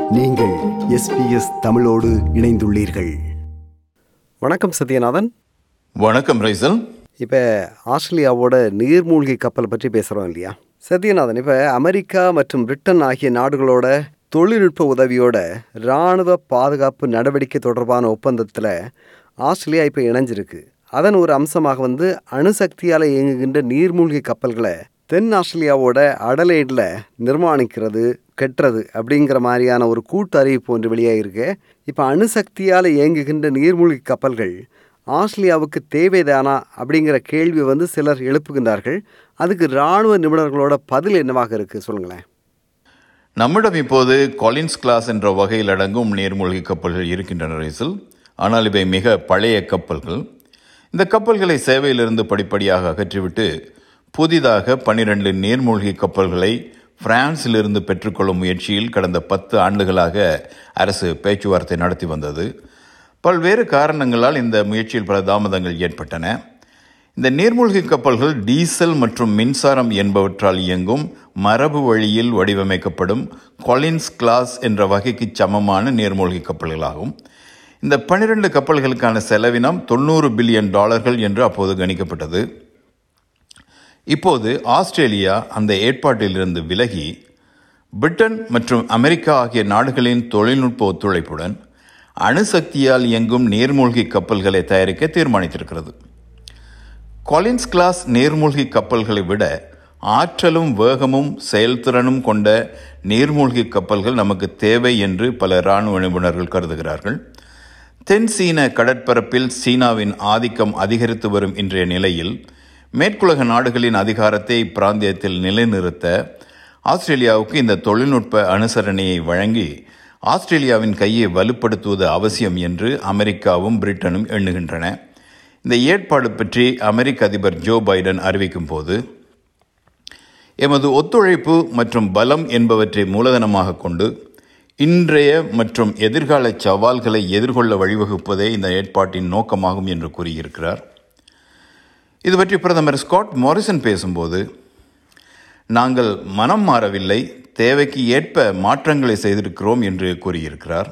நீங்கள் எஸ்பிஎஸ் தமிழோடு இணைந்துள்ளீர்கள் வணக்கம் சத்யநாதன் வணக்கம் ரைசல் இப்போ ஆஸ்திரேலியாவோட நீர்மூழ்கி கப்பல் பற்றி பேசுகிறோம் இல்லையா சத்யநாதன் இப்போ அமெரிக்கா மற்றும் பிரிட்டன் ஆகிய நாடுகளோட தொழில்நுட்ப உதவியோட இராணுவ பாதுகாப்பு நடவடிக்கை தொடர்பான ஒப்பந்தத்தில் ஆஸ்திரேலியா இப்போ இணைஞ்சிருக்கு அதன் ஒரு அம்சமாக வந்து அணுசக்தியால் இயங்குகின்ற நீர்மூழ்கி கப்பல்களை தென் ஆஸ்திரேலியாவோட அடலைடில் நிர்மாணிக்கிறது கெட்டுறது அப்படிங்கிற மாதிரியான ஒரு கூட்டு அறிவிப்பு ஒன்று வெளியாகிருக்கு இப்போ அணுசக்தியால் இயங்குகின்ற நீர்மூழ்கி கப்பல்கள் ஆஸ்திரேலியாவுக்கு தேவைதானா அப்படிங்கிற கேள்வி வந்து சிலர் எழுப்புகின்றார்கள் அதுக்கு இராணுவ நிபுணர்களோட பதில் என்னவாக இருக்குது சொல்லுங்களேன் நம்மிடம் இப்போது கொலின்ஸ் கிளாஸ் என்ற வகையில் அடங்கும் நீர்மூழ்கி கப்பல்கள் இருக்கின்றன ரைசல் ஆனால் இவை மிக பழைய கப்பல்கள் இந்த கப்பல்களை சேவையிலிருந்து படிப்படியாக அகற்றிவிட்டு புதிதாக பனிரெண்டு நீர்மூழ்கி கப்பல்களை பிரான்சிலிருந்து பெற்றுக்கொள்ளும் முயற்சியில் கடந்த பத்து ஆண்டுகளாக அரசு பேச்சுவார்த்தை நடத்தி வந்தது பல்வேறு காரணங்களால் இந்த முயற்சியில் பல தாமதங்கள் ஏற்பட்டன இந்த நீர்மூழ்கி கப்பல்கள் டீசல் மற்றும் மின்சாரம் என்பவற்றால் இயங்கும் மரபு வழியில் வடிவமைக்கப்படும் கொலின்ஸ் கிளாஸ் என்ற வகைக்கு சமமான நீர்மூழ்கி கப்பல்களாகும் இந்த பன்னிரண்டு கப்பல்களுக்கான செலவினம் தொண்ணூறு பில்லியன் டாலர்கள் என்று அப்போது கணிக்கப்பட்டது இப்போது ஆஸ்திரேலியா அந்த ஏற்பாட்டிலிருந்து விலகி பிரிட்டன் மற்றும் அமெரிக்கா ஆகிய நாடுகளின் தொழில்நுட்ப ஒத்துழைப்புடன் அணுசக்தியால் இயங்கும் நீர்மூழ்கி கப்பல்களை தயாரிக்க தீர்மானித்திருக்கிறது கொலின்ஸ் கிளாஸ் நீர்மூழ்கி கப்பல்களை விட ஆற்றலும் வேகமும் செயல்திறனும் கொண்ட நீர்மூழ்கி கப்பல்கள் நமக்கு தேவை என்று பல இராணுவ நிபுணர்கள் கருதுகிறார்கள் தென் சீன கடற்பரப்பில் சீனாவின் ஆதிக்கம் அதிகரித்து வரும் இன்றைய நிலையில் மேற்குலக நாடுகளின் அதிகாரத்தை இப்பிராந்தியத்தில் நிலைநிறுத்த ஆஸ்திரேலியாவுக்கு இந்த தொழில்நுட்ப அனுசரணையை வழங்கி ஆஸ்திரேலியாவின் கையை வலுப்படுத்துவது அவசியம் என்று அமெரிக்காவும் பிரிட்டனும் எண்ணுகின்றன இந்த ஏற்பாடு பற்றி அமெரிக்க அதிபர் ஜோ பைடன் அறிவிக்கும் போது எமது ஒத்துழைப்பு மற்றும் பலம் என்பவற்றை மூலதனமாக கொண்டு இன்றைய மற்றும் எதிர்கால சவால்களை எதிர்கொள்ள வழிவகுப்பதே இந்த ஏற்பாட்டின் நோக்கமாகும் என்று கூறியிருக்கிறார் இது பற்றி பிரதமர் ஸ்காட் மாரிசன் பேசும்போது நாங்கள் மனம் மாறவில்லை தேவைக்கு ஏற்ப மாற்றங்களை செய்திருக்கிறோம் என்று கூறியிருக்கிறார்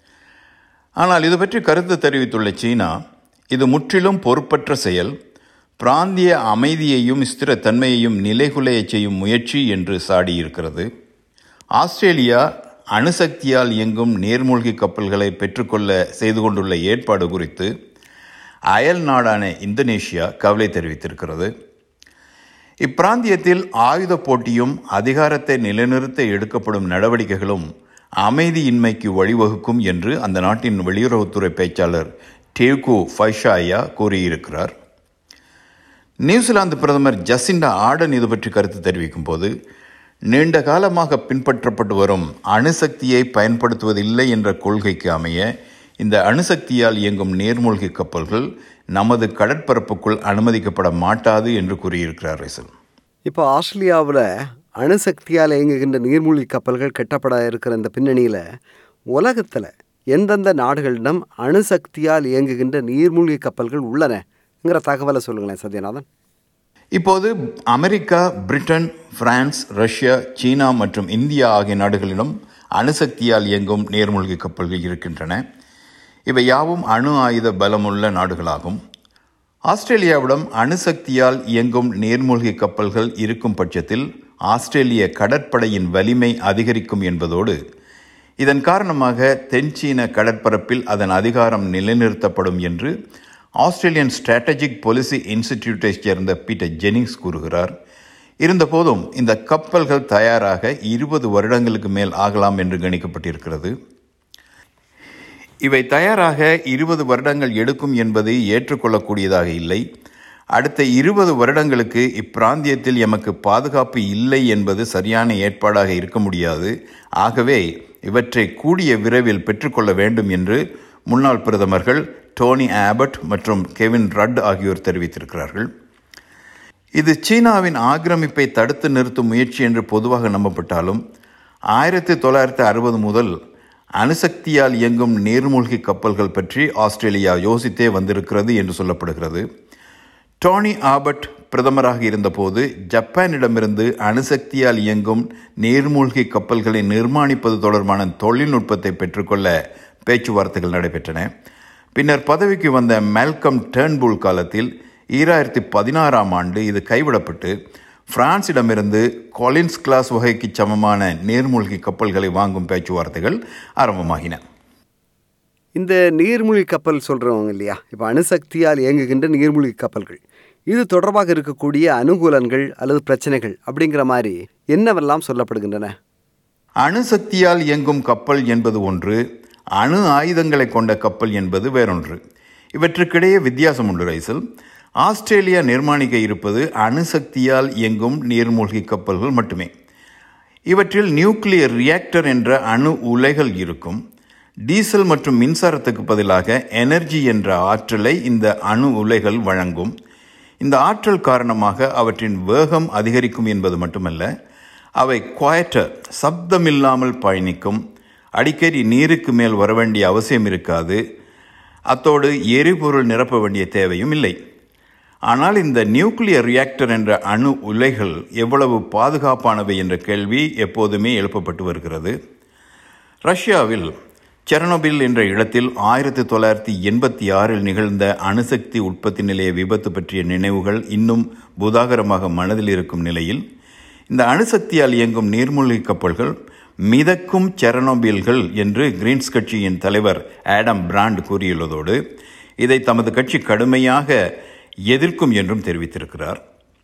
ஆனால் இது பற்றி கருத்து தெரிவித்துள்ள சீனா இது முற்றிலும் பொறுப்பற்ற செயல் பிராந்திய அமைதியையும் ஸ்திரத்தன்மையையும் நிலைகுலைய செய்யும் முயற்சி என்று சாடியிருக்கிறது ஆஸ்திரேலியா அணுசக்தியால் இயங்கும் நீர்மூழ்கி கப்பல்களை பெற்றுக்கொள்ள செய்து கொண்டுள்ள ஏற்பாடு குறித்து அயல் நாடான இந்தோனேஷியா கவலை தெரிவித்திருக்கிறது இப்பிராந்தியத்தில் ஆயுத போட்டியும் அதிகாரத்தை நிலைநிறுத்த எடுக்கப்படும் நடவடிக்கைகளும் அமைதியின்மைக்கு வழிவகுக்கும் என்று அந்த நாட்டின் வெளியுறவுத்துறை பேச்சாளர் டேகு ஃபைஷாயா கூறியிருக்கிறார் நியூசிலாந்து பிரதமர் ஜசிண்டா ஆர்டன் இது பற்றி கருத்து தெரிவிக்கும் போது நீண்ட காலமாக பின்பற்றப்பட்டு வரும் அணுசக்தியை பயன்படுத்துவதில்லை என்ற கொள்கைக்கு அமைய இந்த அணுசக்தியால் இயங்கும் நீர்மூழ்கி கப்பல்கள் நமது கடற்பரப்புக்குள் அனுமதிக்கப்பட மாட்டாது என்று கூறியிருக்கிறார் ரைசல் இப்போ ஆஸ்திரேலியாவில் அணுசக்தியால் இயங்குகின்ற நீர்மூழ்கி கப்பல்கள் கட்டப்பட இருக்கிற இந்த பின்னணியில் உலகத்தில் எந்தெந்த நாடுகளிடம் அணுசக்தியால் இயங்குகின்ற நீர்மூழ்கி கப்பல்கள் உள்ளனங்கிற தகவலை சொல்லுங்களேன் சத்யநாதன் இப்போது America Britain France Russia China மற்றும் இந்தியா ஆகிய நாடுகளிடம் அணுசக்தியால் இயங்கும் நீர்மூழ்கி கப்பல்கள் இருக்கின்றன இவை யாவும் அணு ஆயுத பலமுள்ள நாடுகளாகும் ஆஸ்திரேலியாவிடம் அணுசக்தியால் இயங்கும் நீர்மூழ்கி கப்பல்கள் இருக்கும் பட்சத்தில் ஆஸ்திரேலிய கடற்படையின் வலிமை அதிகரிக்கும் என்பதோடு இதன் காரணமாக தென்சீன கடற்பரப்பில் அதன் அதிகாரம் நிலைநிறுத்தப்படும் என்று ஆஸ்திரேலியன் ஸ்ட்ராட்டஜிக் பாலிசி இன்ஸ்டிடியூட்டை சேர்ந்த பீட்டர் ஜெனிங்ஸ் கூறுகிறார் இருந்தபோதும் இந்த கப்பல்கள் தயாராக இருபது வருடங்களுக்கு மேல் ஆகலாம் என்று கணிக்கப்பட்டிருக்கிறது இவை தயாராக இருபது வருடங்கள் எடுக்கும் என்பது ஏற்றுக்கொள்ளக்கூடியதாக இல்லை அடுத்த இருபது வருடங்களுக்கு இப்பிராந்தியத்தில் எமக்கு பாதுகாப்பு இல்லை என்பது சரியான ஏற்பாடாக இருக்க முடியாது ஆகவே இவற்றை கூடிய விரைவில் பெற்றுக்கொள்ள வேண்டும் என்று முன்னாள் பிரதமர்கள் டோனி ஆபட் மற்றும் கெவின் ரட் ஆகியோர் தெரிவித்திருக்கிறார்கள் இது சீனாவின் ஆக்கிரமிப்பை தடுத்து நிறுத்தும் முயற்சி என்று பொதுவாக நம்பப்பட்டாலும் ஆயிரத்தி தொள்ளாயிரத்தி அறுபது முதல் அணுசக்தியால் இயங்கும் நீர்மூழ்கி கப்பல்கள் பற்றி ஆஸ்திரேலியா யோசித்தே வந்திருக்கிறது என்று சொல்லப்படுகிறது டோனி ஆபர்ட் பிரதமராக இருந்தபோது ஜப்பானிடமிருந்து அணுசக்தியால் இயங்கும் நீர்மூழ்கி கப்பல்களை நிர்மாணிப்பது தொடர்பான தொழில்நுட்பத்தை பெற்றுக்கொள்ள பேச்சுவார்த்தைகள் நடைபெற்றன பின்னர் பதவிக்கு வந்த மேல்கம் டேர்ன்புல் காலத்தில் ஈராயிரத்தி பதினாறாம் ஆண்டு இது கைவிடப்பட்டு பிரான்சிடமிருந்து கொலின்ஸ் கிளாஸ் வகைக்கு சமமான நீர்மூழ்கி கப்பல்களை வாங்கும் பேச்சுவார்த்தைகள் ஆரம்பமாகின இந்த நீர்மூழ்கி கப்பல் சொல்கிறவங்க இல்லையா இப்போ அணுசக்தியால் இயங்குகின்ற நீர்மூழ்கி கப்பல்கள் இது தொடர்பாக இருக்கக்கூடிய அனுகூலங்கள் அல்லது பிரச்சனைகள் அப்படிங்கிற மாதிரி என்னவெல்லாம் சொல்லப்படுகின்றன அணுசக்தியால் இயங்கும் கப்பல் என்பது ஒன்று அணு ஆயுதங்களை கொண்ட கப்பல் என்பது வேறொன்று இவற்றுக்கிடையே வித்தியாசம் உண்டு ரைசல் ஆஸ்திரேலியா நிர்மாணிக்க இருப்பது அணுசக்தியால் இயங்கும் நீர்மூழ்கி கப்பல்கள் மட்டுமே இவற்றில் நியூக்ளியர் ரியாக்டர் என்ற அணு உலைகள் இருக்கும் டீசல் மற்றும் மின்சாரத்துக்கு பதிலாக எனர்ஜி என்ற ஆற்றலை இந்த அணு உலைகள் வழங்கும் இந்த ஆற்றல் காரணமாக அவற்றின் வேகம் அதிகரிக்கும் என்பது மட்டுமல்ல அவை குவாய்டர் சப்தமில்லாமல் பயணிக்கும் அடிக்கடி நீருக்கு மேல் வர வேண்டிய அவசியம் இருக்காது அத்தோடு எரிபொருள் நிரப்ப வேண்டிய தேவையும் இல்லை ஆனால் இந்த நியூக்ளியர் ரியாக்டர் என்ற அணு உலைகள் எவ்வளவு பாதுகாப்பானவை என்ற கேள்வி எப்போதுமே எழுப்பப்பட்டு வருகிறது ரஷ்யாவில் செர்னோபில் என்ற இடத்தில் ஆயிரத்தி தொள்ளாயிரத்தி எண்பத்தி ஆறில் நிகழ்ந்த அணுசக்தி உற்பத்தி நிலைய விபத்து பற்றிய நினைவுகள் இன்னும் புதாகரமாக மனதில் இருக்கும் நிலையில் இந்த அணுசக்தியால் இயங்கும் நீர்மூழ்கி கப்பல்கள் மிதக்கும் செரனோபில்கள் என்று கிரீன்ஸ் கட்சியின் தலைவர் ஆடம் பிராண்ட் கூறியுள்ளதோடு இதை தமது கட்சி கடுமையாக எதிர்க்கும் என்றும் தெரிவித்திருக்கிறார்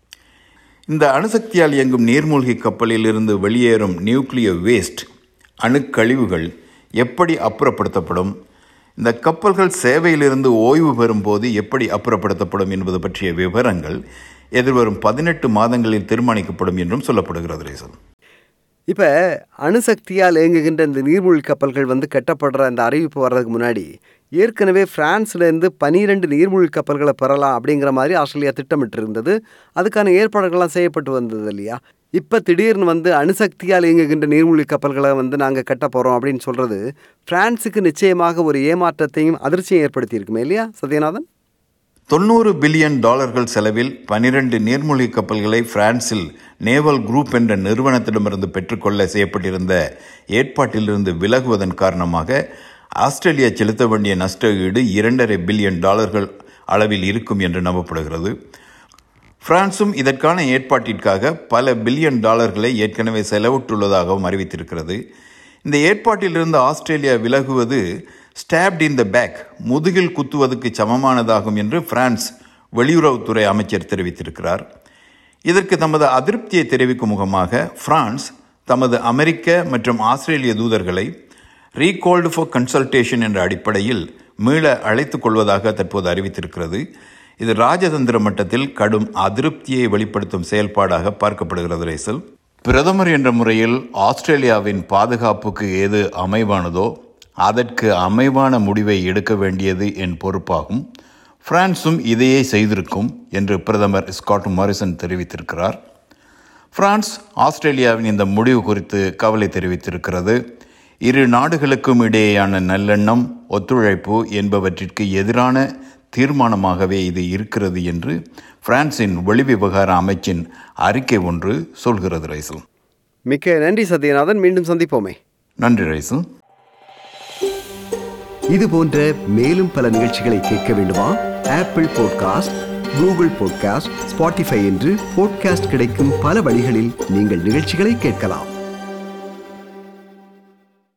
இந்த அணுசக்தியால் இயங்கும் நீர்மூழ்கி கப்பலில் இருந்து வெளியேறும் நியூக்ளியர் வேஸ்ட் அணுக்கழிவுகள் எப்படி அப்புறப்படுத்தப்படும் இந்த கப்பல்கள் சேவையிலிருந்து ஓய்வு பெறும்போது எப்படி அப்புறப்படுத்தப்படும் என்பது பற்றிய விவரங்கள் எதிர்வரும் பதினெட்டு மாதங்களில் தீர்மானிக்கப்படும் என்றும் சொல்லப்படுகிறது ரேசன் இப்போ அணுசக்தியால் இயங்குகின்ற இந்த நீர்மூழ்கி கப்பல்கள் வந்து கட்டப்படுற அந்த அறிவிப்பு வர்றதுக்கு முன்னாடி ஏற்கனவே பிரான்ஸ்லேருந்து பனிரெண்டு நீர்மூழ்கி கப்பல்களை பெறலாம் அப்படிங்கிற மாதிரி ஆஸ்திரேலியா திட்டமிட்டு இருந்தது அதுக்கான ஏற்பாடுகள்லாம் செய்யப்பட்டு வந்தது இல்லையா இப்போ திடீர்னு வந்து அணுசக்தியால் இயங்குகின்ற நீர்மூழ்கி கப்பல்களை வந்து நாங்கள் கட்ட போகிறோம் அப்படின்னு சொல்கிறது பிரான்ஸுக்கு நிச்சயமாக ஒரு ஏமாற்றத்தையும் அதிர்ச்சியும் ஏற்படுத்தியிருக்குமே இல்லையா சத்யநாதன் தொண்ணூறு பில்லியன் டாலர்கள் செலவில் பனிரெண்டு நீர்மூழ்கி கப்பல்களை பிரான்சில் நேவல் குரூப் என்ற நிறுவனத்திடமிருந்து பெற்றுக்கொள்ள செய்யப்பட்டிருந்த ஏற்பாட்டிலிருந்து விலகுவதன் காரணமாக ஆஸ்திரேலியா செலுத்த வேண்டிய நஷ்ட ஈடு இரண்டரை பில்லியன் டாலர்கள் அளவில் இருக்கும் என்று நம்பப்படுகிறது பிரான்சும் இதற்கான ஏற்பாட்டிற்காக பல பில்லியன் டாலர்களை ஏற்கனவே செலவிட்டுள்ளதாகவும் அறிவித்திருக்கிறது இந்த ஏற்பாட்டிலிருந்து ஆஸ்திரேலியா விலகுவது ஸ்டாப்ட் இன் த பேக் முதுகில் குத்துவதற்கு சமமானதாகும் என்று பிரான்ஸ் வெளியுறவுத்துறை அமைச்சர் தெரிவித்திருக்கிறார் இதற்கு தமது அதிருப்தியை தெரிவிக்கும் முகமாக பிரான்ஸ் தமது அமெரிக்க மற்றும் ஆஸ்திரேலிய தூதர்களை ரீகால்டு ஃபார் கன்சல்டேஷன் என்ற அடிப்படையில் மீள அழைத்துக் கொள்வதாக தற்போது அறிவித்திருக்கிறது இது ராஜதந்திர மட்டத்தில் கடும் அதிருப்தியை வெளிப்படுத்தும் செயல்பாடாக பார்க்கப்படுகிறது ரேசல் பிரதமர் என்ற முறையில் ஆஸ்திரேலியாவின் பாதுகாப்புக்கு எது அமைவானதோ அதற்கு அமைவான முடிவை எடுக்க வேண்டியது என் பொறுப்பாகும் பிரான்சும் இதையே செய்திருக்கும் என்று பிரதமர் ஸ்காட் மாரிசன் தெரிவித்திருக்கிறார் பிரான்ஸ் ஆஸ்திரேலியாவின் இந்த முடிவு குறித்து கவலை தெரிவித்திருக்கிறது இரு நாடுகளுக்கும் இடையேயான நல்லெண்ணம் ஒத்துழைப்பு என்பவற்றிற்கு எதிரான தீர்மானமாகவே இது இருக்கிறது என்று பிரான்சின் வெளிவிவகார அமைச்சின் அறிக்கை ஒன்று சொல்கிறது ரைசு மிக்க நன்றி சத்யநாதன் மீண்டும் சந்திப்போமே நன்றி ரைசு இது போன்ற மேலும் பல நிகழ்ச்சிகளை கேட்க வேண்டுமா Apple podcast Google podcast Spotify என்று பாட்காஸ்ட் கிடைக்கும் பல வழிகளில் நீங்கள் நிகழ்ச்சிகளை கேட்கலாம்